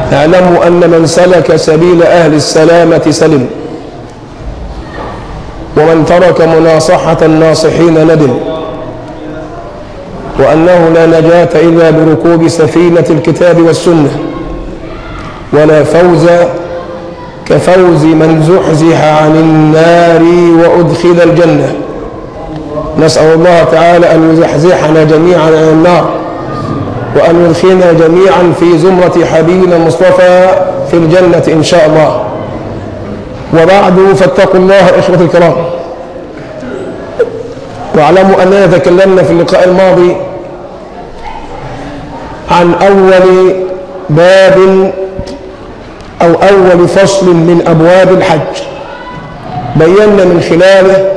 اعلموا أن من سلك سبيل أهل السلامة سلم ومن ترك مناصحة الناصحين ندم وأنه لا نجاة إلا بركوب سفينة الكتاب والسنة ولا فوز كفوز من زحزح عن النار وأدخل الجنة نسأل الله تعالى أن يزحزحنا جميعا عن النار وأن يدخلنا جميعا في زمرة حبيبنا المصطفى في الجنة إن شاء الله وبعد فاتقوا الله إخوة الكرام واعلموا أننا تكلمنا في اللقاء الماضي عن أول باب أو أول فصل من أبواب الحج بينا من خلاله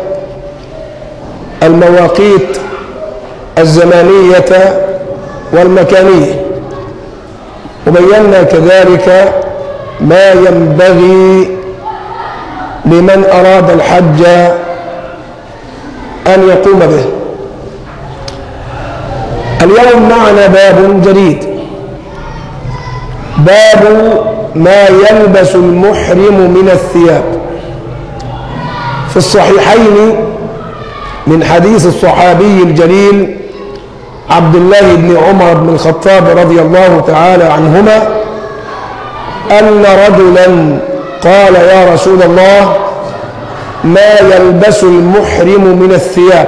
المواقيت الزمانية والمكانية وبينا كذلك ما ينبغي لمن أراد الحج أن يقوم به اليوم معنا باب جديد باب ما يلبس المحرم من الثياب في الصحيحين من حديث الصحابي الجليل عبد الله بن عمر بن الخطاب رضي الله تعالى عنهما أن رجلا قال يا رسول الله ما يلبس المحرم من الثياب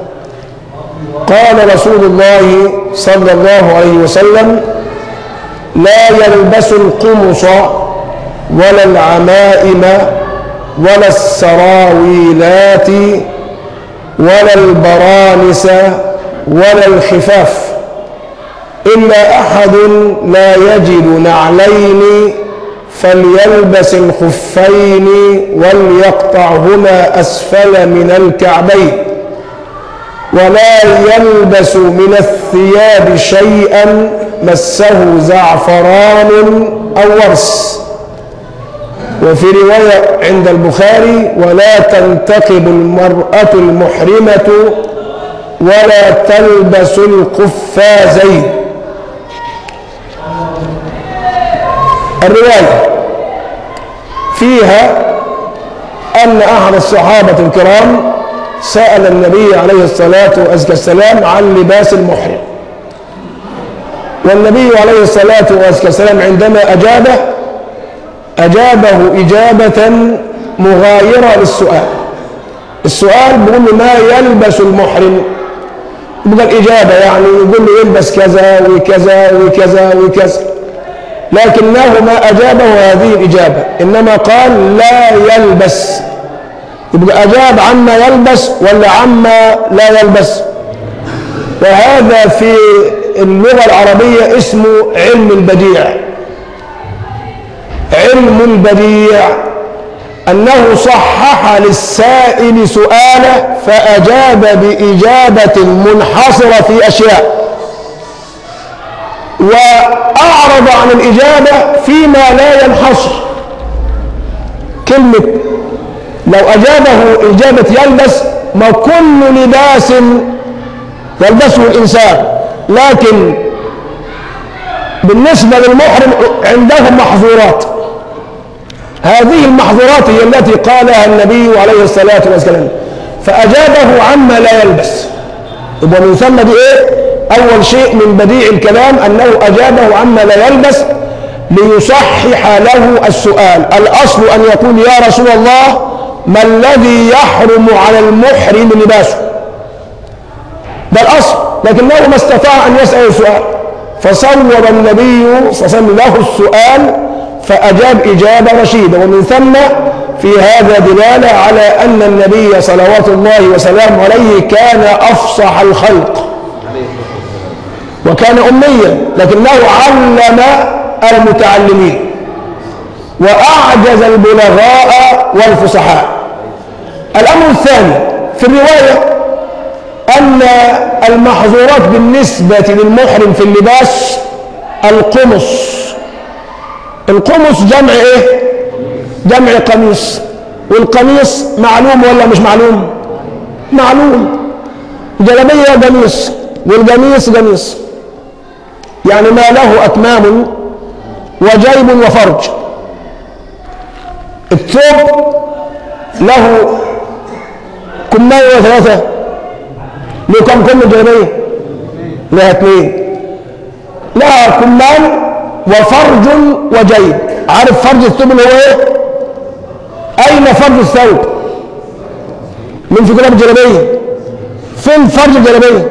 قال رسول الله صلى الله عليه وسلم لا يلبس القمص ولا العمائم ولا السراويلات ولا البرانس ولا الخفاف إلا أحد لا يجد نعلين فليلبس الخفين وليقطعهما أسفل من الكعبين ولا يلبس من الثياب شيئا مسه زعفران أو ورس وفي رواية عند البخاري ولا تنتقب المرأة المحرمة ولا تلبس القفازين الرواية فيها أن أحد الصحابة الكرام سأل النبي عليه الصلاة والسلام عن لباس المحرم والنبي عليه الصلاة والسلام عندما أجابه أجابه إجابة مغايرة للسؤال السؤال بيقول ما يلبس المحرم يبقى الإجابة يعني يقول له يلبس كذا وكذا وكذا وكذا لكنه ما أجابه هذه الإجابة إنما قال لا يلبس يبقى أجاب عما يلبس ولا عما لا يلبس وهذا في اللغة العربية اسمه علم البديع علم البديع أنه صحح للسائل سؤاله فأجاب بإجابة منحصرة في أشياء وأعرض عن الإجابة فيما لا ينحصر كلمة لو أجابه إجابة يلبس ما كل لباس يلبسه الإنسان لكن بالنسبة للمحرم عندهم محظورات هذه المحظورات هي التي قالها النبي عليه الصلاة والسلام فأجابه عما لا يلبس يبقى من ثم دي إيه أول شيء من بديع الكلام أنه أجابه عما لا يلبس ليصحح له السؤال الأصل أن يقول يا رسول الله ما الذي يحرم على المحرم لباسه ده الأصل لكنه ما استطاع أن يسأل السؤال فصور النبي صلى الله عليه وسلم له السؤال فأجاب إجابة رشيدة ومن ثم في هذا دلالة على أن النبي صلوات الله وسلامه عليه كان أفصح الخلق وكان أميا لكنه علم المتعلمين وأعجز البلغاء والفصحاء الأمر الثاني في الرواية أن المحظورات بالنسبة للمحرم في اللباس القمص القمص جمع ايه جمع قميص والقميص معلوم ولا مش معلوم معلوم جلبية قميص والقميص قميص يعني ما له أكمام وجيب وفرج الثوب له كمين وثلاثة له كم كم جلبية لها اثنين لها كمان وفرج وجيب عارف فرج الثوب اللي هو ايه اين فرج الثوب من في كلام الجلبية فين فرج الجلبية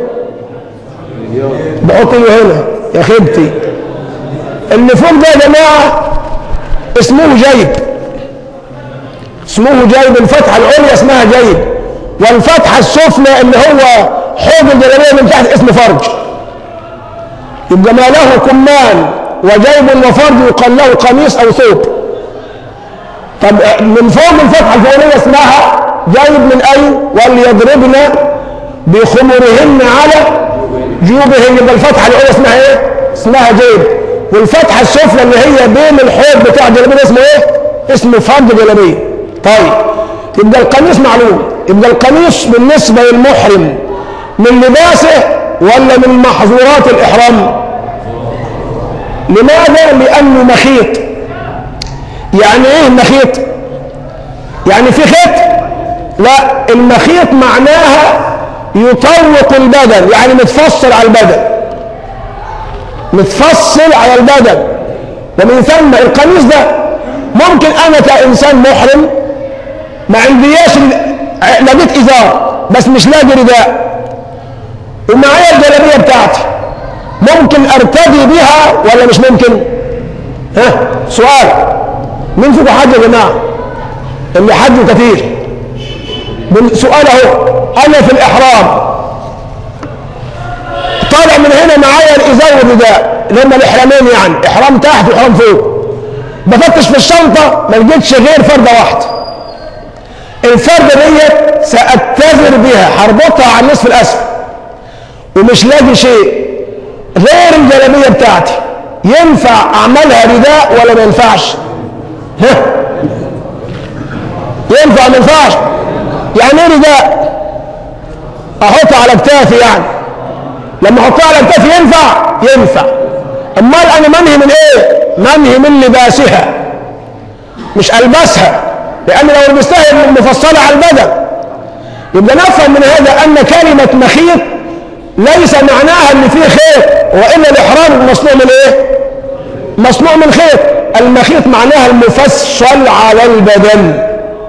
بحط ايه هنا يا خيبتي اللي فوق ده يا جماعة اسمه جيب اسمه جيب الفتحة العليا اسمها جيب والفتحة السفلى اللي هو حوض الجلابية من تحت اسمه فرج يبقى ما له كمان وجيب وفرج يقال له قميص او ثوب طب من فوق الفتحة الفوقية اسمها جيب من اين وليضربن بخمرهن على جيوبهن يبقى الفتحة العليا اسمها ايه اسمها جيب والفتحة السفلى اللي هي بين الحوض بتاع الجلابية اسمه ايه اسمه فرج جلابية طيب يبقى القميص معلوم يبقى القميص بالنسبة للمحرم من لباسه ولا من محظورات الإحرام لماذا؟ لأنه مخيط يعني ايه مخيط؟ يعني في خيط؟ لا المخيط معناها يطوق البدن يعني متفصل على البدن متفصل على البدن ومن ثم القميص ده ممكن انا كانسان محرم ما عندياش لقيت ازار بس مش لاقي رداء ومعايا الجلابيه بتاعتي ممكن ارتدي بها ولا مش ممكن ها سؤال مين فيكم حج يا جماعه اللي حجوا كتير من سؤال اهو انا في الاحرام طالع من هنا معايا الازار والرداء اللي هم الاحرامين يعني احرام تحت واحرام فوق بفتش في الشنطه ما لقيتش غير فرده واحده الفردة ديت سأتذر بها هربطها على النصف الأسفل ومش لاقي شيء غير الجلابية بتاعتي ينفع أعملها رداء ولا ما ينفعش؟ ها؟ ينفع ما ينفعش؟ يعني ايه رداء؟ أحطها على كتافي يعني لما أحطها على كتافي ينفع؟ ينفع أمال أنا منهي من إيه؟ منهي من لباسها مش ألبسها لأن لو لبستها مفصلة على البدن يبقى نفهم من هذا أن كلمة مخيط ليس معناها أن فيه خيط وإلا الإحرام مصنوع من إيه؟ مصنوع من خيط المخيط معناها المفصل على البدن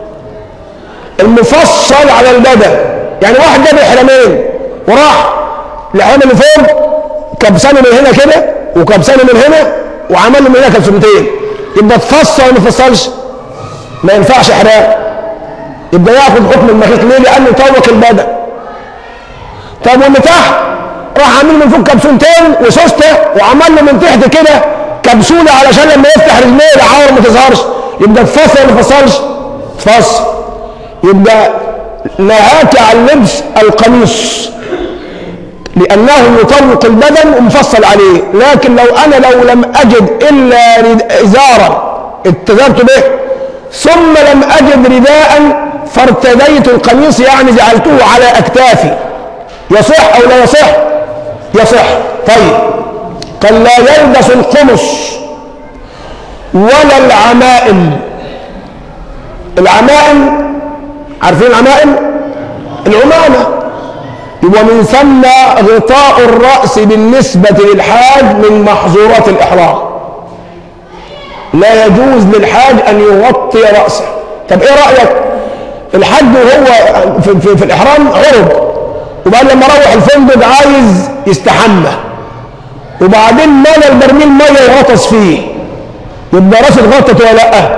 المفصل على البدن يعني واحد جاب إحرامين وراح الإحرام اللي فوق كبسانه من هنا كده وكبسانه من هنا وعمل له من هنا كبسنتين يبقى تفصل ولا ما تفصلش؟ ما ينفعش احرام يبقى ياخد حكم المخيط ليه لانه طوق البدن طب واللي تحت راح عامل من فوق كبسولتين وسوسته وعمل له من تحت كده كبسوله علشان لما يفتح رجليه العور ما تظهرش يبقى تفصل ولا ما تفصلش؟ تفصل يبقى نهاك عن لبس القميص لأنه يطوق البدن ومفصل عليه لكن لو أنا لو لم أجد إلا إزارا اتزرت به ثم لم أجد رداء فارتديت القميص يعني جعلته على أكتافي يصح أو لا يصح يصح طيب قال لا يلبس القمص ولا العمائم العمائم عارفين العمائم العمامة ومن ثم غطاء الرأس بالنسبة للحاج من محظورات الإحرام لا يجوز للحاج أن يغطي رأسه طب إيه رأيك الحاج وهو في, في, في الإحرام عرض وبعد لما روح الفندق عايز يستحمى وبعدين مال البرميل ميه وغطس فيه يبقى راسه اتغطت ولا لا؟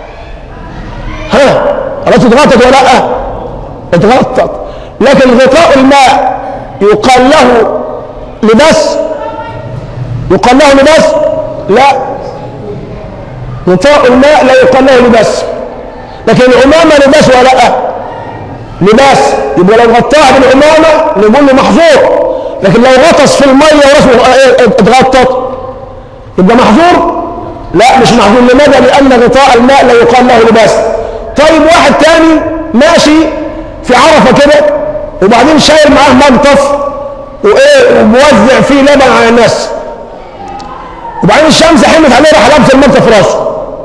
ها راسه اتغطت ولا لا؟ اتغطت لكن غطاء الماء يقال له لباس يقال له لباس لا غطاء الماء لا يقال له لباس لكن العمامة لباس ولا لا لباس يبقى لو غطاها بالعمامة نقول له محظور لكن لو غطس في المية وراسه اتغطت يبقى محظور لا مش محظور لماذا لأن غطاء الماء لا يقال له لباس طيب واحد تاني ماشي في عرفة كده وبعدين شايل معاه منطف وايه وموزع فيه لبن على الناس وبعدين الشمس حمت عليه راح لابس المنطق في راسه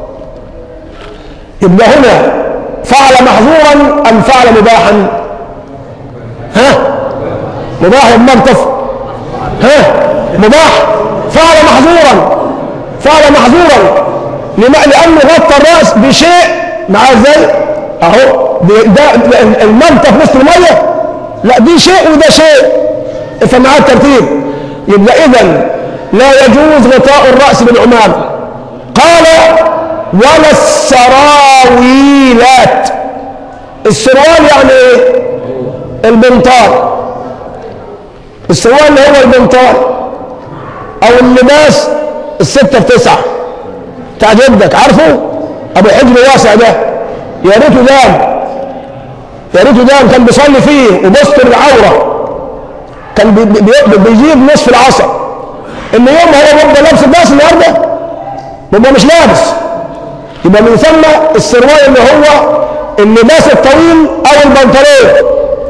يبقى هنا فعل محظورا ام فعل مباحا ها مباح ولا مرتف ها مباح فعل محظورا فعل محظورا لما لانه غطى الراس بشيء مع ازاي اهو ده ده المنطق وسط الميه لا دي شيء وده شيء فمع الترتيب يبقى اذا لا يجوز غطاء الراس بالعمامه قال ولا السراويلات السروال يعني ايه البنطال السروال اللي هو البنطال او اللباس الستة في تسعة بتاع جدك عارفه ابو حجر واسع ده يا ريته دام يا ريته دام كان بيصلي فيه وبستر العورة كان بي بي بيجيب نصف العصا ان يوم هو بيبقى لابس اللباس النهارده بيبقى مش لابس يبقى من ثم السروال اللي هو اللباس الطويل او البنطلون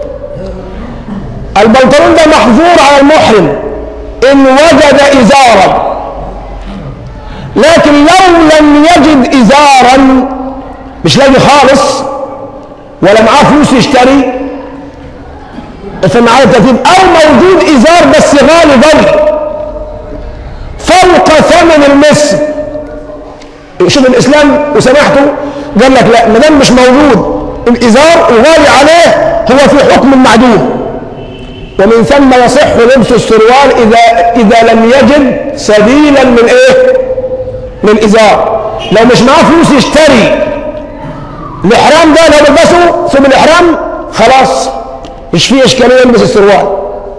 البنطلون ده محظور على المحرم ان وجد ازارا لكن لو لم يجد ازارا مش لاقي خالص ولا معاه فلوس يشتري فمعاه الترتيب او موجود ازار بس غالي غالي فوق ثمن المصر شوف الاسلام وسمحته قال لك لا ما دام مش موجود الازار وغالي عليه هو في حكم المعدوم ومن ثم يصح لبس السروال اذا اذا لم يجد سبيلا من ايه من ازار لو مش معاه فلوس يشتري الاحرام ده لو لبسه ثم الاحرام خلاص مش فيه اشكاليه يلبس السروال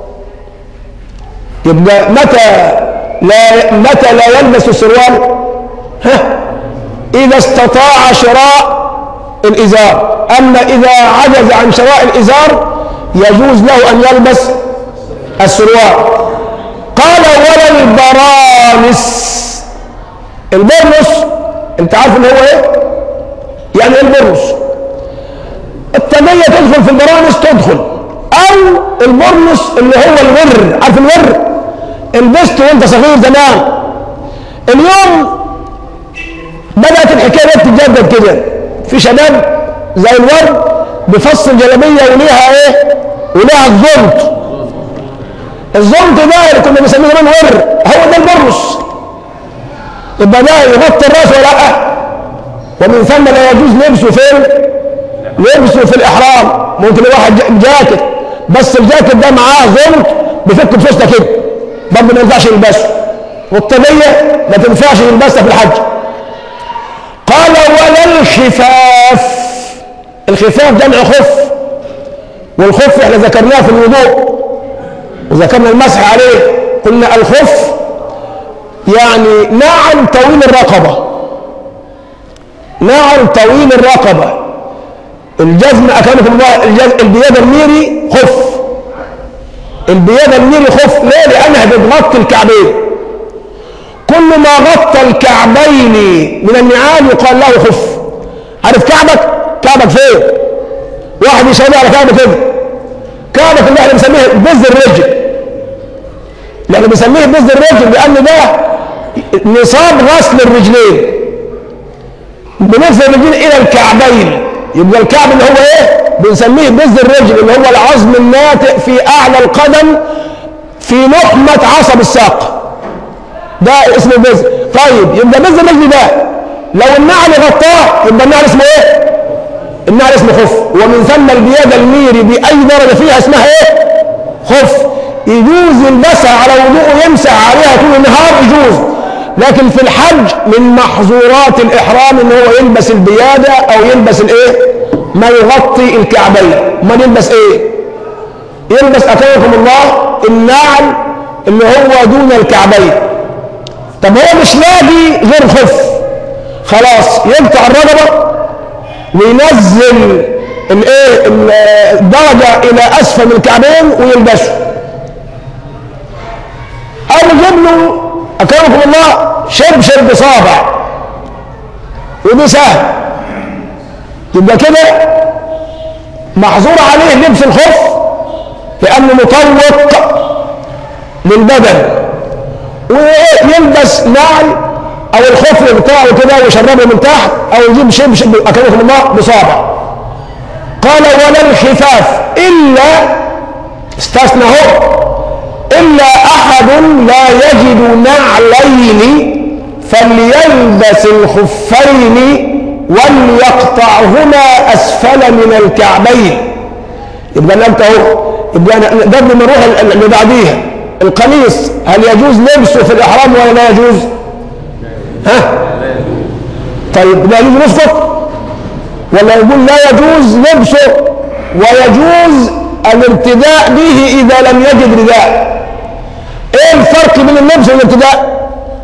يبقى متى لا متى لا يلبس السروال ها إذا استطاع شراء الإزار أما إذا عجز عن شراء الإزار يجوز له أن يلبس السروال قال ولا البرانس البرنس انت عارف ان هو ايه يعني ايه البرنس التمية تدخل في البرانس تدخل او البرنس اللي هو الور عارف الور لبسته وانت صغير زمان اليوم بدأت الحكاية دي تتجدد كده في شباب زي الورد بفصل جلابية وليها ايه وليها الزلط الزلط ده اللي كنا بنسميه زمان ور هو ده البرص يبقى ده يغطي الراس ولا لا ومن ثم لا يجوز لبسه فين لبسه في الاحرام ممكن واحد جاكيت بس الجاكيت ده معاه زلط بفك بفوسته كده برضه ما ينفعش يلبسه والطبية ما تنفعش يلبسها في الحج قال ولا الخفاف الخفاف جمع خف والخف احنا ذكرناه في الوضوء وذكرنا المسح عليه قلنا الخف يعني نعل طويل الرقبة نعل طويل الرقبة الجزم أكرمكم الله الجزم البيادة الميري خف البيادة الميري خف ليه؟ لأنها بتغطي الكعبين كل ما غطى الكعبين من النعال يقال له خف عارف كعبك كعبك فين واحد يشاور على كعبه كده كعبك اللي احنا بنسميه بز الرجل اللي احنا بنسميه بز الرجل لان ده نصاب غسل الرجلين بنغسل الرجلين الى الكعبين يبقى الكعب اللي هو ايه بنسميه بز الرجل اللي هو العظم الناتئ في اعلى القدم في لحمة عصب الساق ده اسمه بز طيب يبقى بز الرجل ده لو النعل غطاه يبقى النعل اسمه ايه النعل اسمه خف ومن ثم البيادة الميري بأي درجة فيها اسمها ايه خف يجوز يلبسها على وضوء يمسح عليها طول النهار يجوز لكن في الحج من محظورات الإحرام ان هو يلبس البيادة او يلبس الايه ما يغطي الكعبين ما يلبس ايه يلبس أكرمكم الله النعل اللي هو دون الكعبين طب هو مش لاقي غير خف خلاص يقطع الرقبة وينزل الايه الدرجة الى اسفل من الكعبين ويلبسه او يجيب له اكرمكم الله شبشب بصابع ودي سهل يبقى كده محظور عليه لبس الخف لانه مطوق للبدن ويلبس نعل او الخف بتاعه كده ويشربه من تحت او يجيب شبشب اكرمكم الله بصابع قال ولا الخفاف الا استثنى هو الا احد لا يجد نعلين فليلبس الخفين وليقطعهما اسفل من الكعبين يبقى انت اهو يبقى أنا- قبل ما نروح اللي بعديها القميص هل يجوز لبسه في الاحرام ولا لا يجوز؟ ها؟ طيب لا يجوز نسكت ولا يقول لا يجوز لبسه ويجوز الارتداء به اذا لم يجد رداء ايه الفرق بين اللبس والارتداء؟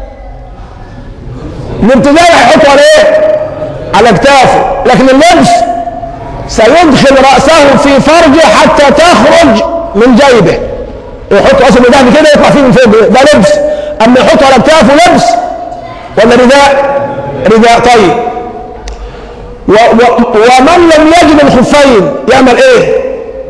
الابتداء هيحطه على ايه؟ على اكتافه لكن اللبس سيدخل رأسه في فرجه حتى تخرج من جيبه يحط رأسه من تحت كده يطلع فيه من فوق ده لبس أما يحطه على اكتافه لبس ولا رداء؟ رداء طيب و و ومن لم يجد الخفين يعمل ايه؟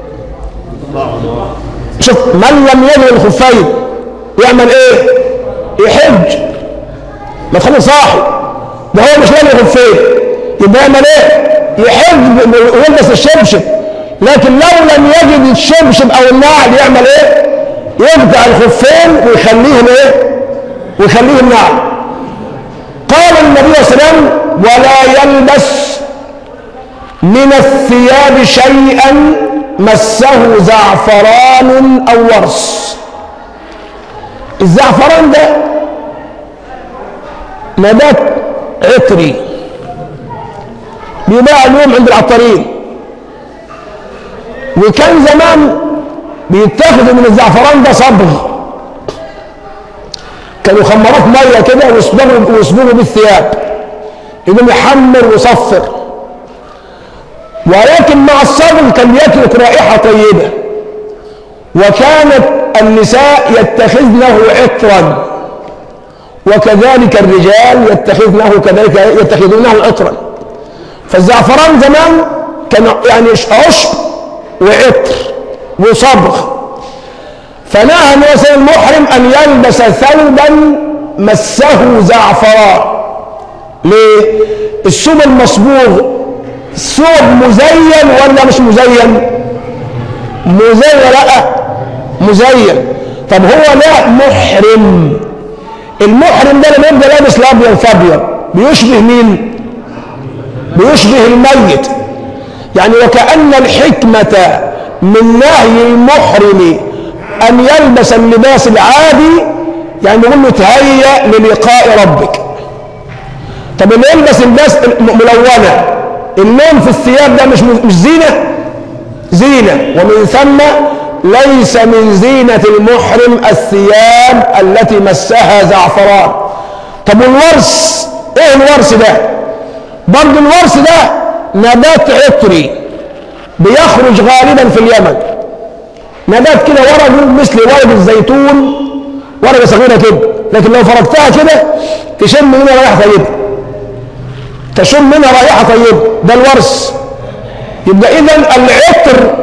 شوف من لم يجد الخفين يعمل ايه؟ يحج ما تخليه صاحي ده هو مش لاقي خفين يبقى يعمل ايه؟ يحج ويلبس الشبشب لكن لو لم يجد الشبشب او النعل يعمل ايه؟ يقطع الخفين ويخليهم ايه؟ ويخليهم نعل قال النبي صلى الله عليه وسلم ولا يلبس من الثياب شيئا مسه زعفران او ورس الزعفران ده نبات عطري بيباع اليوم عند العطارين وكان زمان بيتاخدوا من الزعفران ده صبغ كانوا خمرات ميه كده ويصبغوا ويصبغوا بالثياب يقوم يحمر ويصفر ولكن مع الصبغ كان يترك رائحه طيبه وكانت النساء يتخذنه عطرا وكذلك الرجال يتخذنه كذلك يتخذونه عطرا فالزعفران زمان كان يعني عشب وعطر وصبغ فنهى النبي المحرم ان يلبس ثوبا مسه زعفران ليه؟ الثوب المصبوغ ثوب مزين ولا مش مزين؟ مزين لا مزين طب هو لا محرم المحرم ده لما يبقى لابس الابيض فابيض بيشبه مين؟ بيشبه الميت يعني وكأن الحكمة من نهي المحرم أن يلبس اللباس العادي يعني يقول له تهيأ للقاء ربك طب اللي يلبس لباس ملونة اللون في الثياب ده مش مش زينة زينة ومن ثم ليس من زينة المحرم الثياب التي مسها زعفران طب والورس ايه الورس ده برضه الورس ده نبات عطري بيخرج غالبا في اليمن نبات كده ورقه مثل ورق الزيتون ورقه صغيره كده لكن لو فرقتها كده تشم منها رائحه طيبه تشم منها رائحه طيبه ده الورس يبقى اذا العطر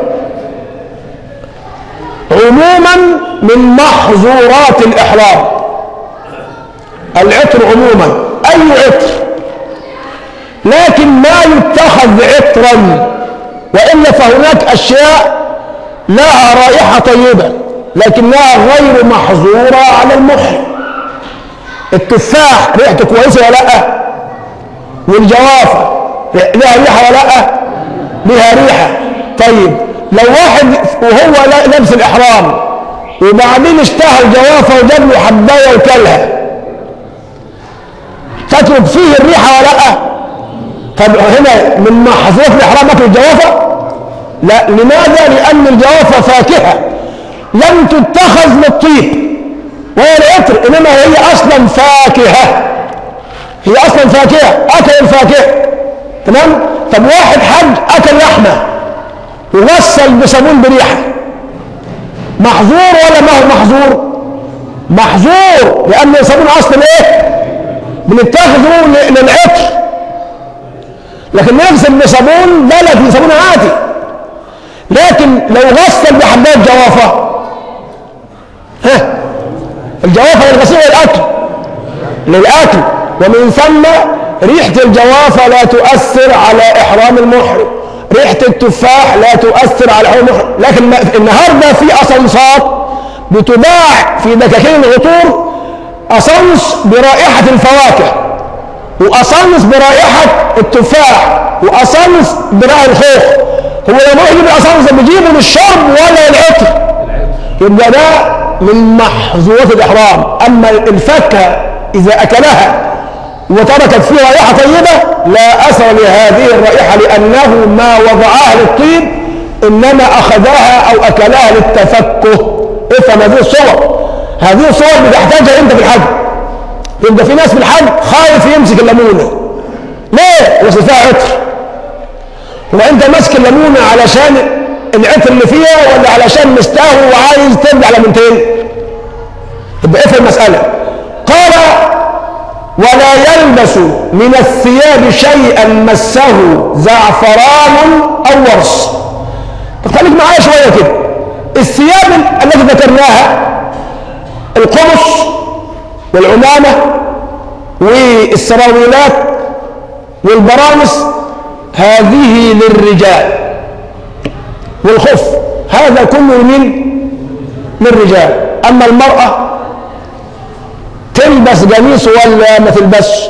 عموما من محظورات الاحرام العطر عموما اي عطر لكن ما يتخذ عطرا والا فهناك اشياء لها رائحه طيبه لكنها غير محظوره على المحرم التفاح ريحته كويسه ولا لا والجوافه لها ريحه ولا لا لها ريحه طيب لو واحد وهو لابس الاحرام وبعدين اشتهى الجوافه وجاب له حبايه وكلها تترك فيه الريحه ولا لا طب هنا من محظورات الاحرام اكل الجوافه لا لماذا لان الجوافه فاكهه لم تتخذ للطيب وهي العطر انما هي اصلا فاكهه هي اصلا فاكهه اكل الفاكهه تمام طب واحد حج اكل لحمه وغسل بصابون بريحه محظور ولا ما هو محظور محظور لان الصابون اصلا ايه بنتخذه للعطر لكن نغسل بصابون بلدي صابون عادي لكن لو غسل بحبات جوافه ها الجوافة للغسيل للأكل للأكل ومن ثم ريحة الجوافة لا تؤثر على إحرام المحرم ريحة التفاح لا تؤثر على إحرام المحرم لكن النهاردة في أصنصات بتباع في دكاكين العطور أصنص برائحة الفواكه وأصنص برائحة التفاح وأصنص برائحة الخوخ هو لما يروح يجيب الأصنص بيجيبه للشرب ولا للعطر يبقى ده من محظورات الإحرام أما الفاكهة إذا أكلها وتركت فيه رائحة طيبة لا أثر لهذه الرائحة لأنه ما وضعها للطيب إنما أخذها أو أكلها للتفكه افهم هذه الصور هذه الصور بتحتاجها أنت في الحج يبقى في ناس في الحج خايف يمسك الليمونة ليه؟ وصل فيها عطر وأنت ماسك الليمونة علشان العطر اللي فيها ولا علشان مستهوي وعايز ترجع لمنتين يبقى افهم المسألة قال ولا يلبس من الثياب شيئا مسه زعفران او ورس طب خليك معايا شويه كده الثياب التي ذكرناها القمص والعمامه والسراويلات والبرانس هذه للرجال والخف هذا كله من للرجال اما المراه تلبس قميص ولا ما تلبسش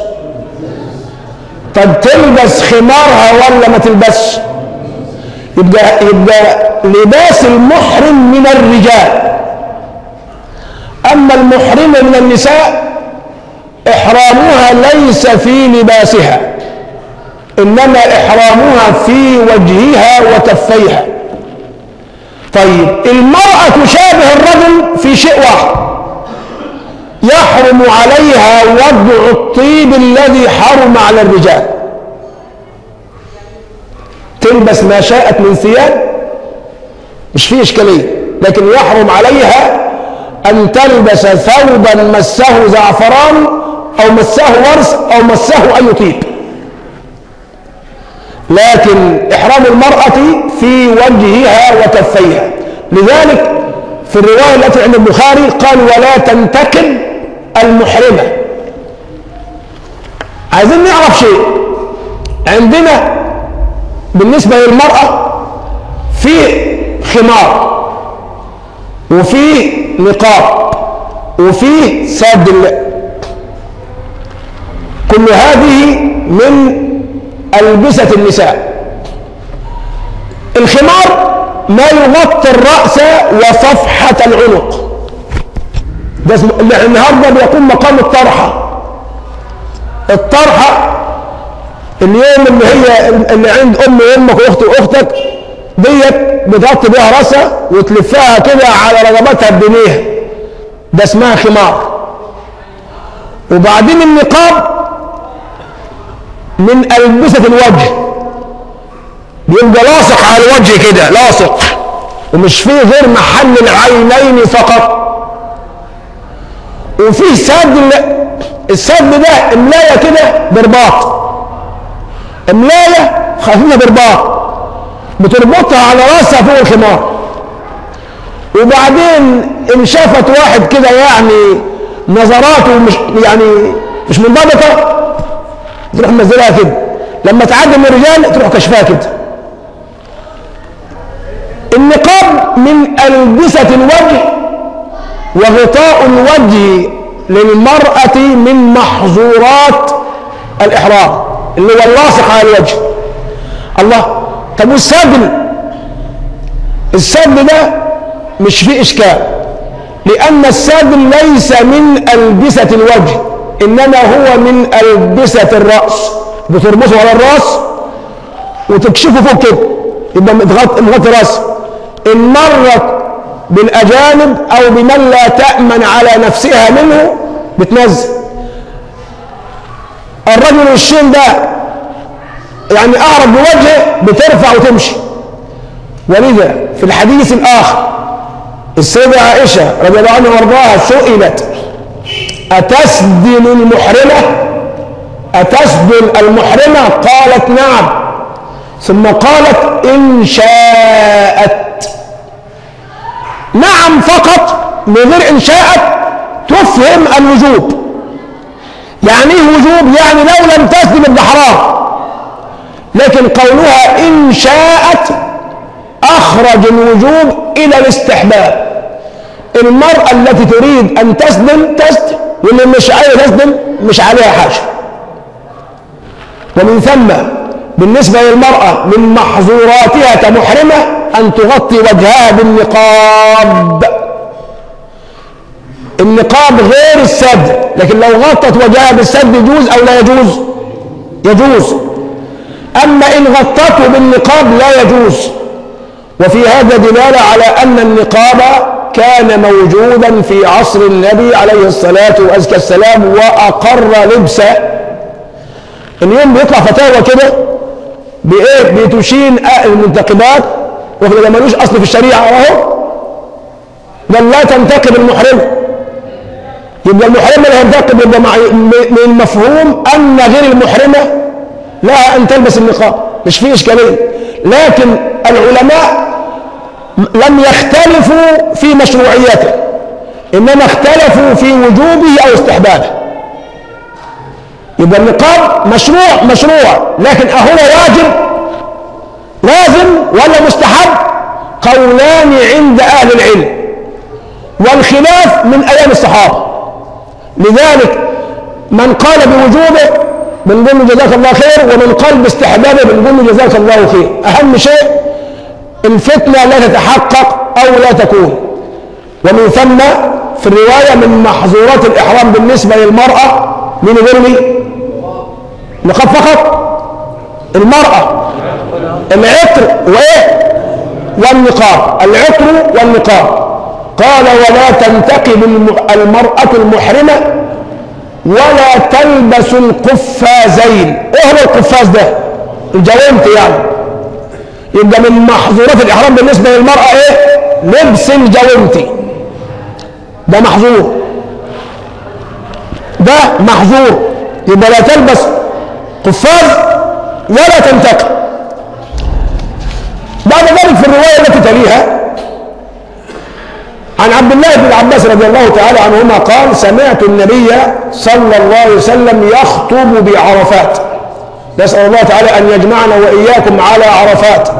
طب تلبس خمارها ولا ما تلبسش يبقى يبقى لباس المحرم من الرجال اما المحرمه من النساء احرامها ليس في لباسها انما احرامها في وجهها وكفيها طيب المراه تشابه الرجل في شيء واحد يحرم عليها وضع الطيب الذي حرم على الرجال تلبس ما شاءت من ثياب مش فيه اشكاليه لكن يحرم عليها ان تلبس ثوبا مسه زعفران او مسه ورس او مسه اي طيب لكن احرام المراه في وجهها وكفيها لذلك في الروايه التي عند البخاري قال ولا تنتكب المحرمة عايزين نعرف شيء عندنا بالنسبة للمرأة في خمار وفي نقاب وفي ساد الله كل هذه من ألبسة النساء الخمار ما يغطي الرأس وصفحة العنق ده اسمه النهارده بيكون مقام الطرحه الطرحه اليوم اللي هي اللي عند امي وامك واختي واختك ديت بتغطي بيها راسها وتلفها كده على رقبتها بجنيها ده اسمها خمار وبعدين النقاب من ألبسة الوجه بيبقى لاصق على الوجه كده لاصق ومش فيه غير محل العينين فقط وفيه سد السد ده ملايه كده برباط ملايه خفيفه برباط بتربطها على راسها فوق الخمار وبعدين ان شافت واحد كده يعني نظراته مش يعني مش منضبطه تروح منزلها كده لما تعدي من الرجال تروح كشفها كده النقاب من ألبسة الوجه وغطاء الوجه للمرأة من محظورات الإحرام اللي هو اللاصق على الوجه الله طب والسدل السدل ده مش فيه إشكال لأن السدل ليس من ألبسة الوجه إنما هو من ألبسة الرأس بتربطه على الرأس وتكشفه فوق كده يبقى متغطي مغطي راسه إن مرت بالأجانب أو بمن لا تأمن على نفسها منه بتنزل الرجل الشين ده يعني أعرض بوجهه بترفع وتمشي ولذا في الحديث الآخر السيدة عائشة رضي الله عنها وارضاها سئلت أتسدل المحرمة أتسدل المحرمة قالت نعم ثم قالت إن شاءت نعم فقط من غير إن شاءت تفهم الوجوب يعني ايه وجوب يعني لو لم تسلم يبقى حرام لكن قولها ان شاءت اخرج الوجوب الى الاستحباب المرأة التي تريد ان تسلم تسلم واللي مش عايزة تسلم مش عليها حاجة ومن ثم بالنسبة للمرأة من محظوراتها كمحرمة أن تغطي وجهها بالنقاب النقاب غير السد لكن لو غطت وجهها بالسد يجوز أو لا يجوز يجوز أما إن غطته بالنقاب لا يجوز وفي هذا دلالة على أن النقاب كان موجودا في عصر النبي عليه الصلاة وأزكى السلام وأقر لبسه اليوم بيطلع فتاوى كده بايه بتشين المنتقبات وده ملوش اصل في الشريعه اهو قال لا تنتقب المحرم يبقى المحرمه اللي هتنتقب يبقى من المفهوم ان غير المحرمه لها ان تلبس النقاب مش فيه اشكاليه لكن العلماء لم يختلفوا في مشروعيته انما اختلفوا في وجوبه او استحبابه يبقى النقاب مشروع مشروع لكن أهو واجب لازم ولا مستحب قولان عند أهل العلم والخلاف من أيام الصحابة لذلك من قال بوجوبه بنقول له جزاك الله خير ومن قال باستحبابه بنقول له جزاك الله خير أهم شيء الفتنة لا تتحقق أو لا تكون ومن ثم في الرواية من محظورات الإحرام بالنسبة للمرأة من يقول نقاب فقط المرأة العطر وإيه والنقاب العطر والنقاب قال ولا تنتقب المرأة المحرمة ولا تلبس القفازين ايه هو القفاز ده الجوانت يعني يبقى من محظورات الإحرام بالنسبة للمرأة ايه لبس الجوانتي ده محظور ده محظور يبقى لا تلبس قفاز ولا تنتقل بعد ذلك في الرواية التي تليها عن عبد الله بن عباس رضي الله تعالى عنهما قال سمعت النبي صلى الله عليه وسلم يخطب بعرفات نسأل الله تعالى أن يجمعنا وإياكم على عرفات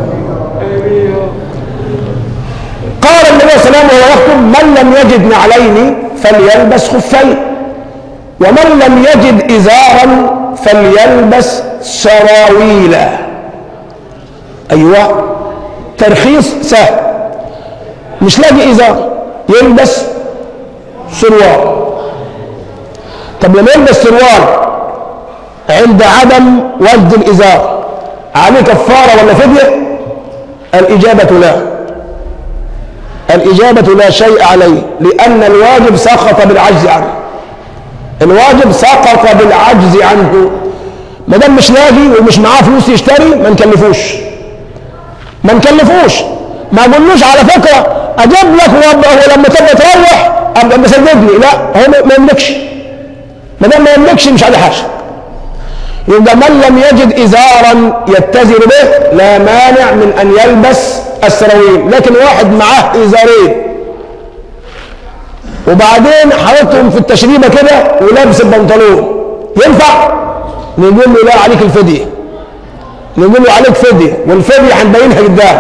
قال النبي صلى الله عليه وسلم وهو يخطب من لم يجد نعلين فليلبس خفين ومن لم يجد إزارا فليلبس سراويلا أيوة ترخيص سهل مش لاقي إزار يلبس سروال طب لما يلبس سروال عند عدم وجد الإزار عليه كفارة ولا فدية الإجابة لا الإجابة لا شيء عليه لأن الواجب سقط بالعجز عنه الواجب سقط بالعجز عنه ما دام مش لاقي ومش معاه فلوس يشتري ما نكلفوش ما نكلفوش ما قلوش على فكره اجيب لك ولما تبقى تروح ابقى مسددني لا هو ما يملكش ما دام ما يملكش مش عليه حاجه يبقى من لم يجد ازارا يتزر به لا مانع من ان يلبس السراويل لكن واحد معاه ازارين وبعدين حاططهم في التشريبه كده ولابس البنطلون ينفع نقول له لا عليك الفديه نقول له عليك فديه والفديه هنبينها قدام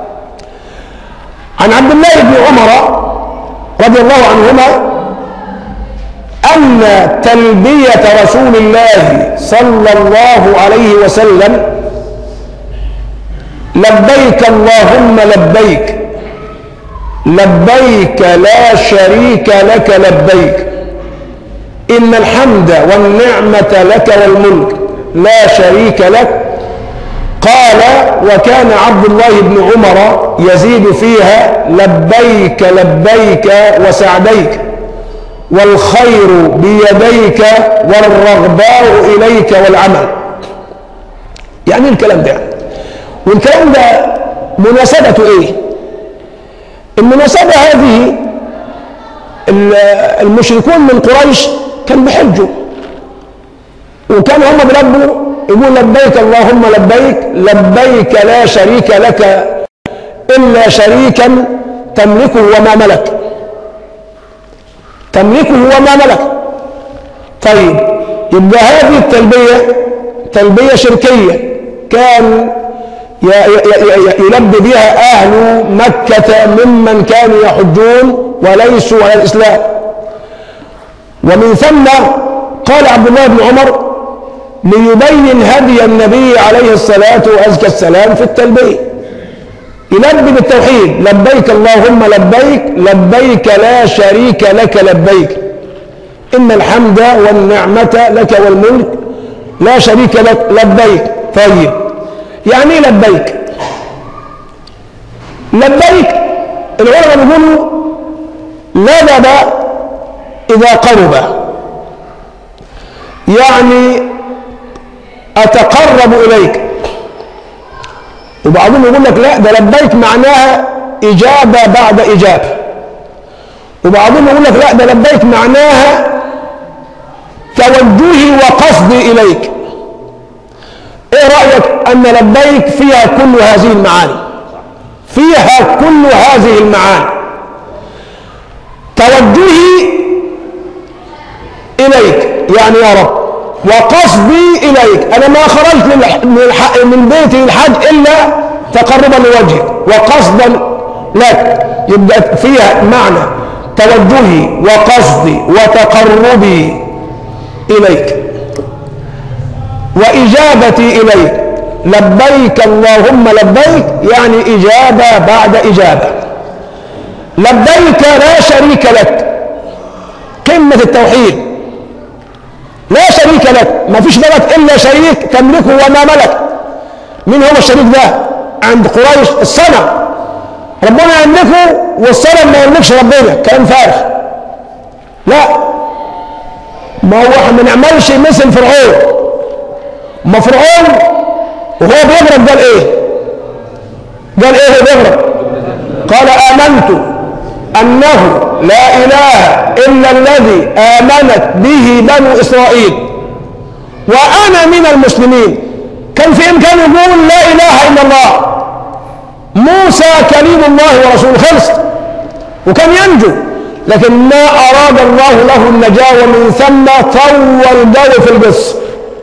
عن عبد الله بن عمر رضي الله عنهما أن تلبية رسول الله صلى الله عليه وسلم لبيك اللهم لبيك لبيك لا شريك لك لبيك إن الحمد والنعمة لك والملك لا شريك لك قال وكان عبد الله بن عمر يزيد فيها لبيك لبيك وسعديك والخير بيديك والرغباء إليك والعمل يعني الكلام ده والكلام ده مناسبته ايه المناسبة هذه المشركون من قريش كان بيحجوا وكان هم بيلبوا يقول لبيك اللهم لبيك لبيك لا شريك لك إلا شريكا تملكه وما ملك تملكه وما ملك طيب يبقى هذه التلبية تلبية شركية كان ي- ي- ي- يلبي بها أهل مكة ممن كانوا يحجون وليسوا على الإسلام ومن ثم قال عبد الله بن عمر ليبين هدي النبي عليه الصلاة وأزكى السلام في التلبية يلبي بالتوحيد لبيك اللهم لبيك لبيك لا شريك لك لبيك إن الحمد والنعمة لك والملك لا شريك لك لبيك طيب يعني ايه لبيك لبيك العلماء بيقولوا لبب إذا قرب يعني أتقرب إليك وبعضهم يقول لك لا ده لبيك معناها إجابة بعد إجابة وبعضهم يقول لك لا ده لبيك معناها توجهي وقصدي إليك إيه رأيك أن لبيك فيها كل هذه المعاني فيها كل هذه المعاني توجهي إليك يعني يا رب وقصدي إليك أنا ما خرجت من الح- من, الح- من بيتي للحج إلا تقربا لوجهك وقصدا لك يبقى فيها معنى توجهي وقصدي وتقربي إليك وإجابتي إليك لبيك اللهم لبيك يعني إجابة بعد إجابة لبيك لا شريك لك قمة التوحيد لا شريك لك ما فيش بلد إلا شريك تملكه وما ملك مين هو الشريك ده عند قريش الصنم ربنا يملكه والصنم ما يملكش ربنا كلام فارغ لا ما هو احنا ما نعملش مثل فرعون ما فرعون وهو بيغرق قال ايه قال ايه هو بيغرق قال امنت انه لا اله الا الذي امنت به بنو اسرائيل وانا من المسلمين كان في امكانه يقول لا اله الا الله موسى كليم الله ورسوله خلص وكان ينجو لكن ما اراد الله له النجاه ومن ثم طول جو في القصه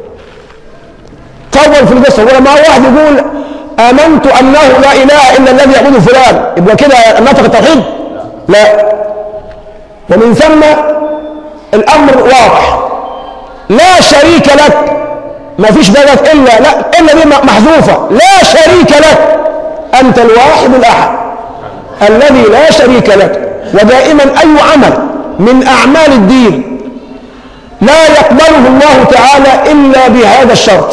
طول في القصه ولما واحد يقول امنت انه لا اله الا الذي يعبد فلان يبقى كده نطق التوحيد لا ومن ثم الامر واضح لا شريك لك ما فيش بلد الا لا الا دي محذوفه لا شريك لك انت الواحد الاحد الذي لا شريك لك ودائما اي عمل من اعمال الدين لا يقبله الله تعالى الا بهذا الشرط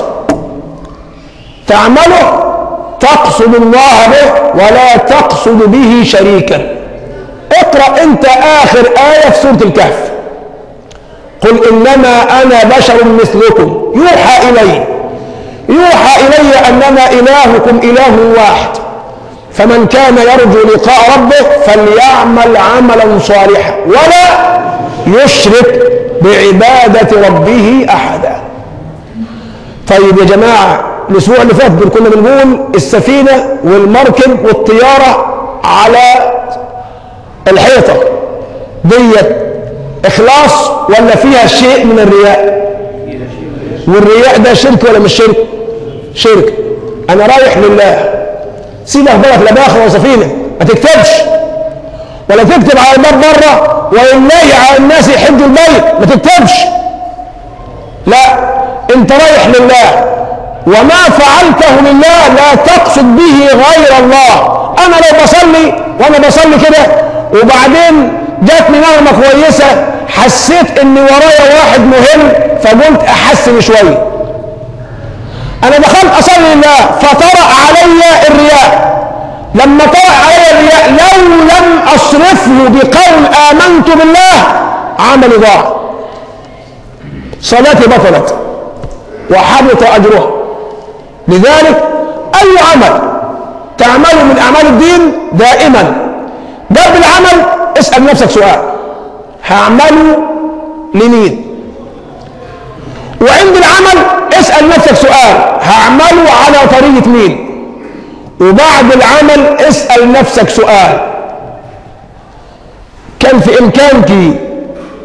تعمله تقصد الله به ولا تقصد به شريكا اقرا انت اخر ايه في سوره الكهف قل انما انا بشر مثلكم يوحى الي يوحى الي انما الهكم اله واحد فمن كان يرجو لقاء ربه فليعمل عملا صالحا ولا يشرك بعباده ربه احدا طيب يا جماعه الاسبوع اللي فات كنا بنقول السفينه والمركب والطياره على الحيطه ديت اخلاص ولا فيها شيء من الرياء والرياء ده شرك ولا مش شرك شرك انا رايح لله سيبك بالك لا باخر ولا سفينه ما تكتبش ولا تكتب على الباب بره ولله على الناس يحجوا البيت ما تكتبش لا انت رايح لله وما فعلته لله لا تقصد به غير الله انا لو بصلي وانا بصلي كده وبعدين جاتني نغمه كويسه حسيت ان ورايا واحد مهم فقلت احسن شويه انا دخلت اصلي لله فطرأ علي الرياء لما طرأ علي الرياء لو لم اصرفه بقول امنت بالله عملي ضاع صلاتي بطلت وحبط اجرها لذلك اي عمل تعمله من اعمال الدين دائما قبل العمل اسال نفسك سؤال هعمله لمين وعند العمل اسال نفسك سؤال هعمله على طريقه مين وبعد العمل اسال نفسك سؤال كان في امكانك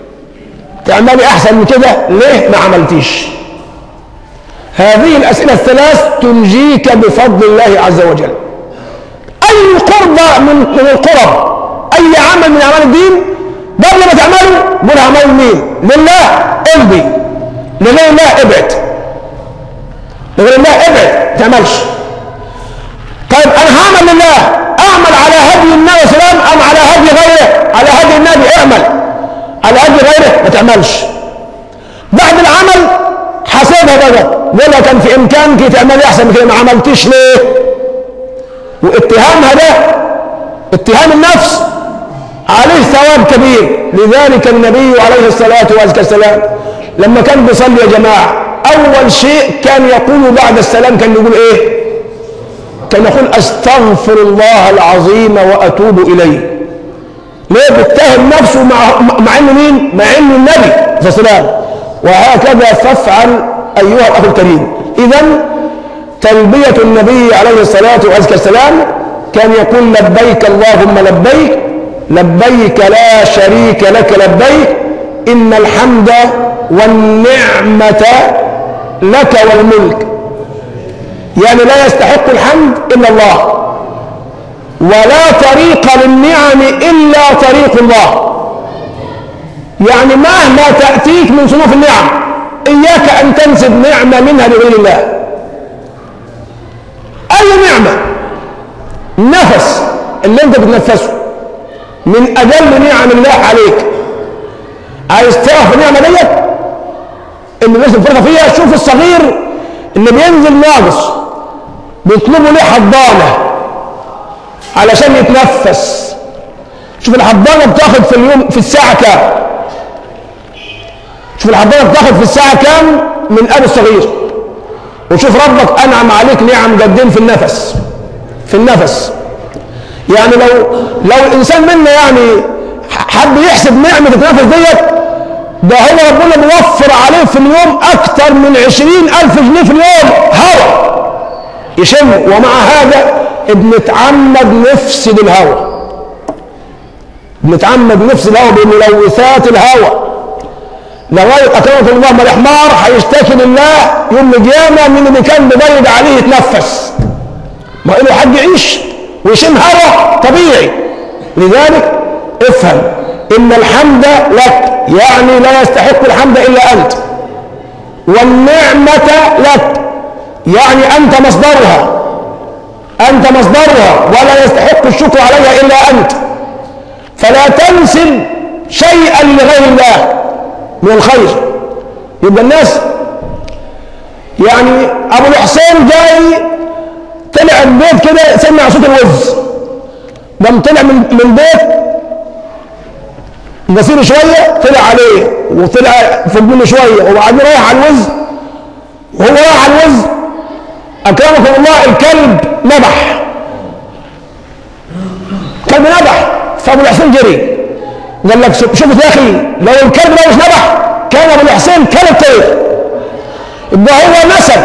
تعملي احسن من كده ليه ما عملتيش هذه الاسئله الثلاث تنجيك بفضل الله عز وجل اي قربة من من القرب اي عمل من اعمال الدين قبل ما تعمله قول اعمال مين لله امضي لغير الله ابعد لغير الله ابعد ما تعملش طيب انا هعمل لله اعمل على هدي النبي صلى الله عليه وسلم ام على هدي غيره على هدي النبي اعمل على هدي غيره ما تعملش بعد العمل حاسبها بقى ولا كان في امكانك تعملي احسن من كده ما عملتيش ليه واتهامها ده اتهام النفس عليه ثواب كبير لذلك النبي عليه الصلاة والسلام لما كان بيصلي يا جماعة أول شيء كان يقول بعد السلام كان يقول إيه كان يقول أستغفر الله العظيم وأتوب إليه ليه بيتهم نفسه مع مع انه مين؟ مع انه النبي صلى الله عليه وسلم وهكذا فافعل ايها الاخ الكريم اذا تلبيه النبي عليه الصلاه والسلام كان يقول لبيك اللهم لبيك لبيك لا شريك لك لبيك ان الحمد والنعمه لك والملك يعني لا يستحق الحمد الا الله ولا طريق للنعم إلا طريق الله يعني مهما تأتيك من صنوف النعم إياك أن تنسب نعمة منها لغير الله أي نعمة نفس اللي أنت بتنفسه من أجل نعم الله عليك عايز تعرف النعمة ديت اللي الناس بتفرق فيها شوف الصغير اللي بينزل ناقص بيطلبوا ليه حضانه علشان يتنفس شوف الحضانه بتاخد في اليوم في الساعه كام شوف الحضانه بتاخد في الساعه كام من ابو الصغير وشوف ربك انعم عليك نعم قدين في النفس في النفس يعني لو لو الانسان منا يعني حب يحسب نعمه التنفس ديت ده هو ربنا موفر عليه في اليوم اكثر من عشرين الف جنيه في اليوم هوا يشم ومع هذا بنتعمد نفسد الهوى بنتعمد نفسد الهوى بملوثات الهوى لغاية أكرمة الله ما الحمار هيشتكي لله يوم القيامة من اللي كان بيضيق عليه يتنفس ما له حد يعيش ويشم هوا طبيعي لذلك افهم إن الحمد لك يعني لا يستحق الحمد إلا أنت والنعمة لك يعني أنت مصدرها أنت مصدرها ولا يستحق الشكر عليها إلا أنت فلا تنسب شيئا لغير الله من الخير يبقى الناس يعني أبو الحسين جاي طلع البيت كده سمع صوت الوز قام طلع من من البيت بصير شوية طلع عليه وطلع فوق منه شوية وبعدين رايح على الوز وهو رايح على الوز أكرمكم الله الكلب نبح كلب نبح فأبو الحسين جري قال لك شوف يا أخي لو الكلب ده مش نبح كان أبو الحسين كلب طير يبقى هو نسب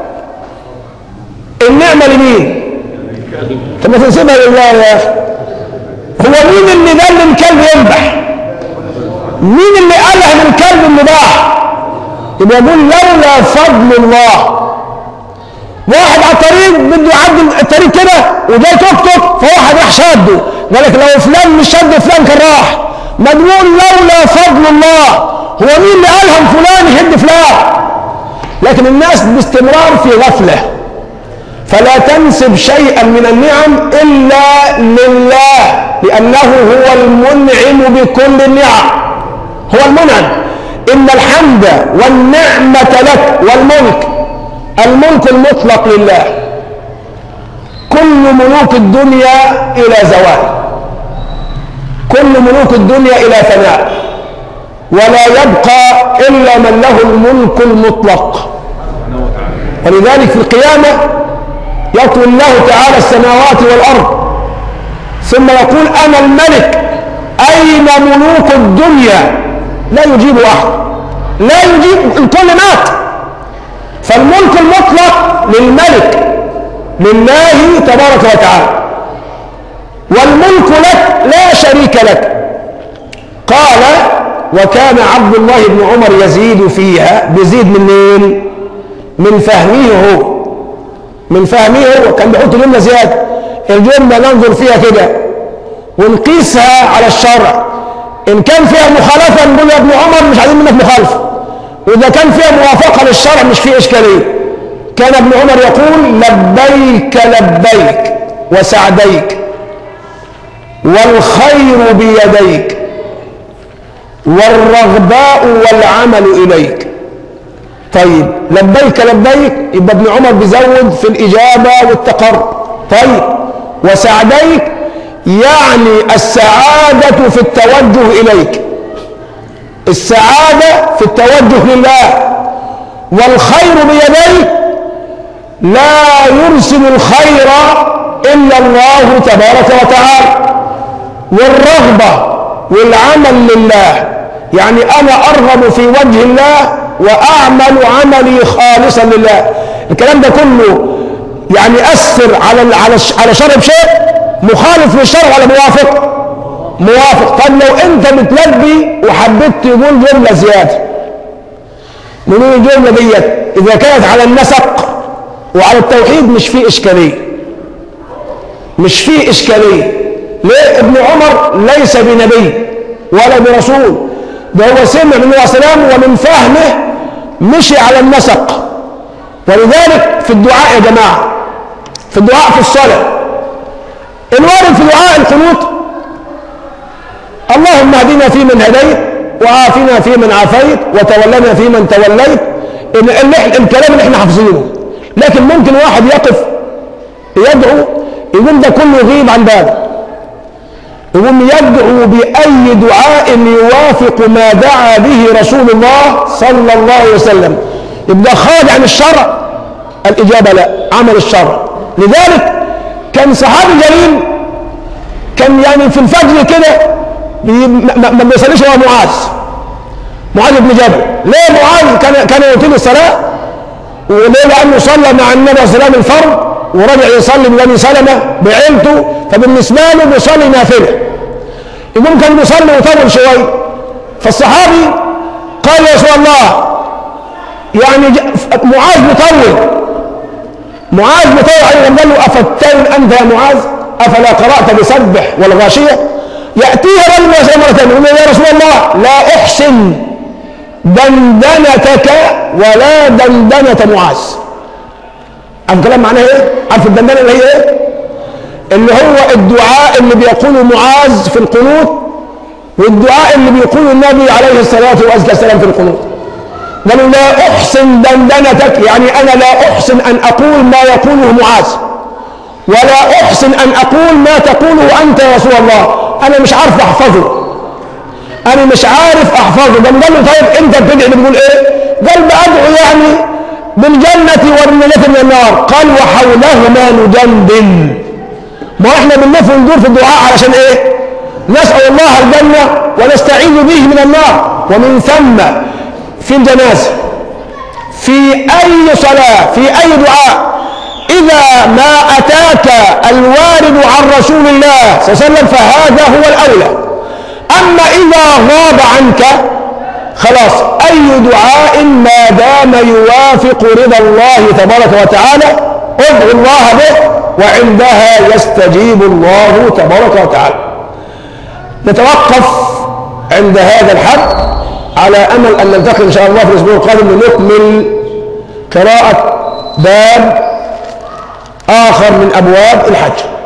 النعمة لمين؟ طب ما تنسبها لله يا أخي هو مين اللي قال الكلب ينبح؟ مين اللي قالها للكلب النباح؟ يبقى يقول لولا فضل الله واحد على الطريق بده يعدي الطريق كده وجاي توك توك فواحد راح شاده قال لك لو فلان مش شد فلان كان راح ما تقول لولا فضل الله هو مين اللي الهم فلان يهد فلان لكن الناس باستمرار في غفله فلا تنسب شيئا من النعم الا لله لانه هو المنعم بكل النعم هو المنعم ان الحمد والنعمه لك والملك الملك المطلق لله كل ملوك الدنيا الى زوال كل ملوك الدنيا الى فناء ولا يبقى الا من له الملك المطلق ولذلك في القيامه يطوي الله تعالى السماوات والارض ثم يقول انا الملك اين ملوك الدنيا لا يجيب احد لا يجيب الكل مات فالملك المطلق للملك لله تبارك وتعالى والملك لك لا شريك لك قال وكان عبد الله بن عمر يزيد فيها بيزيد من مين من فهمه هو من فهمه هو كان بيحط جمله زياده الجمله ننظر فيها كده ونقيسها على الشرع ان كان فيها مخالفه نقول يا ابن عمر مش عايزين منك مخالفه واذا كان فيها موافقه للشرع مش فيه اشكاليه كان ابن عمر يقول لبيك لبيك وسعديك والخير بيديك والرغباء والعمل إليك طيب لبيك لبيك يبقى ابن عمر بيزود في الإجابة والتقر طيب وسعديك يعني السعادة في التوجه إليك السعادة في التوجه لله والخير بيديك لا يرسل الخير إلا الله تبارك وتعالى والرغبة والعمل لله يعني أنا أرغب في وجه الله وأعمل عملي خالصا لله الكلام ده كله يعني أثر على على على شرع شيء مخالف للشرع ولا موافق؟ موافق طب لو أنت بتلبي وحبيت تقول جملة زيادة نقول الجملة ديت إذا كانت على النسق وعلى التوحيد مش فيه إشكالية مش فيه إشكالية ليه ابن عمر ليس بنبي ولا برسول ده هو سمع من النبي صلى الله عليه وسلم ومن فهمه مشي على النسق ولذلك في الدعاء يا جماعة في الدعاء في الصلاة الوارد في دعاء القنوت اللهم اهدنا فيمن هديت وعافنا فيمن عافيت وتولنا فيمن توليت الكلام اللي احنا حافظينه لكن ممكن واحد يقف يدعو يقول ده كله يغيب عن باله يقوم يدعو بأي دعاء يوافق ما دعا به رسول الله صلى الله عليه وسلم يبقى خارج عن الشرع الإجابة لا عمل الشرع لذلك كان صحابي جليل كان يعني في الفجر كده ما بيصليش هو معاذ معاذ بن جبل ليه معاذ كان كان يطيل الصلاة وليه لأنه صلى مع النبي صلى الله عليه وسلم الفرض ورجع يصلي ببني سلمة بعيلته فبالنسبة له بيصلي نافلة يقوم كان بيصلي ويطول شوية فالصحابي قال يا رسول الله يعني معاذ مطول معاذ مطول عليه قال له أفتان أنت يا معاذ أفلا قرأت بسبح والغاشية يأتيه رجل مرة يقول يا رسول الله لا أحسن دندنتك ولا دندنة معاذ عارف الكلام معناه ايه؟ عارف الدندنه اللي هي ايه؟ اللي هو الدعاء اللي بيقوله معاذ في القنوت والدعاء اللي بيقوله النبي عليه الصلاه والسلام في القنوت. قالوا لا احسن دندنتك يعني انا لا احسن ان اقول ما يقوله معاذ ولا احسن ان اقول ما تقوله انت يا رسول الله انا مش عارف احفظه انا مش عارف احفظه قام قال له طيب انت بتدعي بتقول ايه؟ قال بدعو يعني بالجنة والنجاة من النار قال وحولهما ندندن ما احنا بنلف وندور في الدعاء علشان ايه نسأل الله الجنة ونستعيذ به من النار ومن ثم في الجنازة في أي صلاة في أي دعاء إذا ما أتاك الوارد عن رسول الله صلى الله عليه وسلم فهذا هو الأولى أما إذا غاب عنك خلاص أي دعاء ما دام يوافق رضا الله تبارك وتعالى ادعو الله به وعندها يستجيب الله تبارك وتعالى نتوقف عند هذا الحد على أمل أن نلتقي إن شاء الله في الأسبوع القادم لنكمل قراءة باب آخر من أبواب الحج